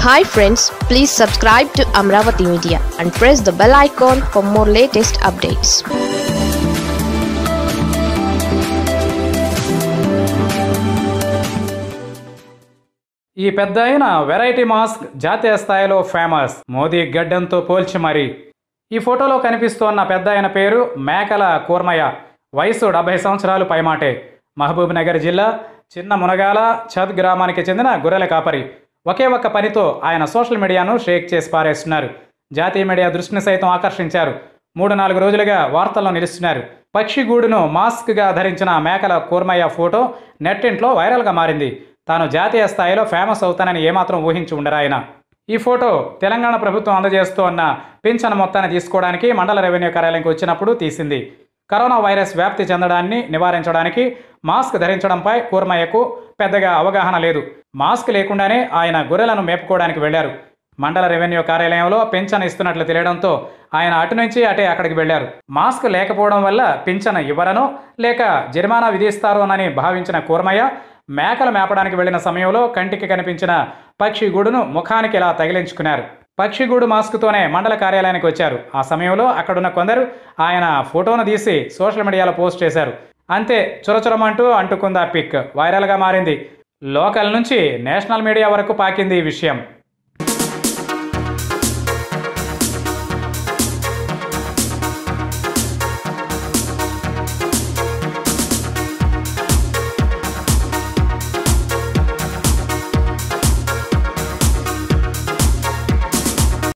hi friends please subscribe to Amaravati media and press the bell icon for more latest updates ఈ పెద్ద అయిన variety mask జాతీయ స్థాయిలో famous Modi గడ్డంతో పోల్చి మరి ఈ ఫోటోలో కనిపిస్తోన్న పెద్ద ఆయన పేరు మేకల కూర్మయ్య వయసు డెబ్బై సంవత్సరాలు పైమాటే మహబూబ్ నగర్ జిల్లా చిన్న మునగాల చద్ గ్రామానికి చెందిన గొర్రెల కాపరి ఒకే ఒక్క పనితో ఆయన సోషల్ మీడియాను షేక్ చేసి పారేస్తున్నారు జాతీయ మీడియా దృష్టిని సైతం ఆకర్షించారు మూడు నాలుగు రోజులుగా వార్తల్లో నిలుస్తున్నారు పక్షిగూడును మాస్క్గా ధరించిన మేకల కూర్మయ్య ఫోటో నెట్టింట్లో వైరల్గా మారింది తాను జాతీయ స్థాయిలో ఫేమస్ అవుతానని ఏమాత్రం ఊహించి ఉండరు ఆయన ఈ ఫోటో తెలంగాణ ప్రభుత్వం అందజేస్తోన్న పింఛన్ మొత్తాన్ని తీసుకోవడానికి మండల రెవెన్యూ కార్యాలయంకి వచ్చినప్పుడు తీసింది కరోనా వైరస్ వ్యాప్తి చెందడాన్ని నివారించడానికి మాస్క్ ధరించడంపై కూర్మయ్యకు పెద్దగా అవగాహన లేదు మాస్క్ లేకుండానే ఆయన గొర్రెలను మేపుకోవడానికి వెళ్లారు మండల రెవెన్యూ కార్యాలయంలో పింఛన్ ఇస్తున్నట్లు తెలియడంతో ఆయన అటు నుంచి అటే అక్కడికి వెళ్లారు మాస్క్ లేకపోవడం వల్ల పింఛన్ ఇవ్వరనో లేక జరిమానా విధిస్తారోనని భావించిన కూర్మయ్య మేకలు మేపడానికి వెళ్లిన సమయంలో కంటికి కనిపించిన పక్షిగూడును ముఖానికి ఇలా తగిలించుకున్నారు పక్షిగూడు మాస్క్తోనే మండల కార్యాలయానికి వచ్చారు ఆ సమయంలో అక్కడున్న కొందరు ఆయన ఫోటోను తీసి సోషల్ మీడియాలో పోస్ట్ చేశారు అంతే చురచురమంటూ అంటుకుందా పిక్ వైరల్గా మారింది లోకల్ నుంచి నేషనల్ మీడియా వరకు పాకింది ఈ విషయం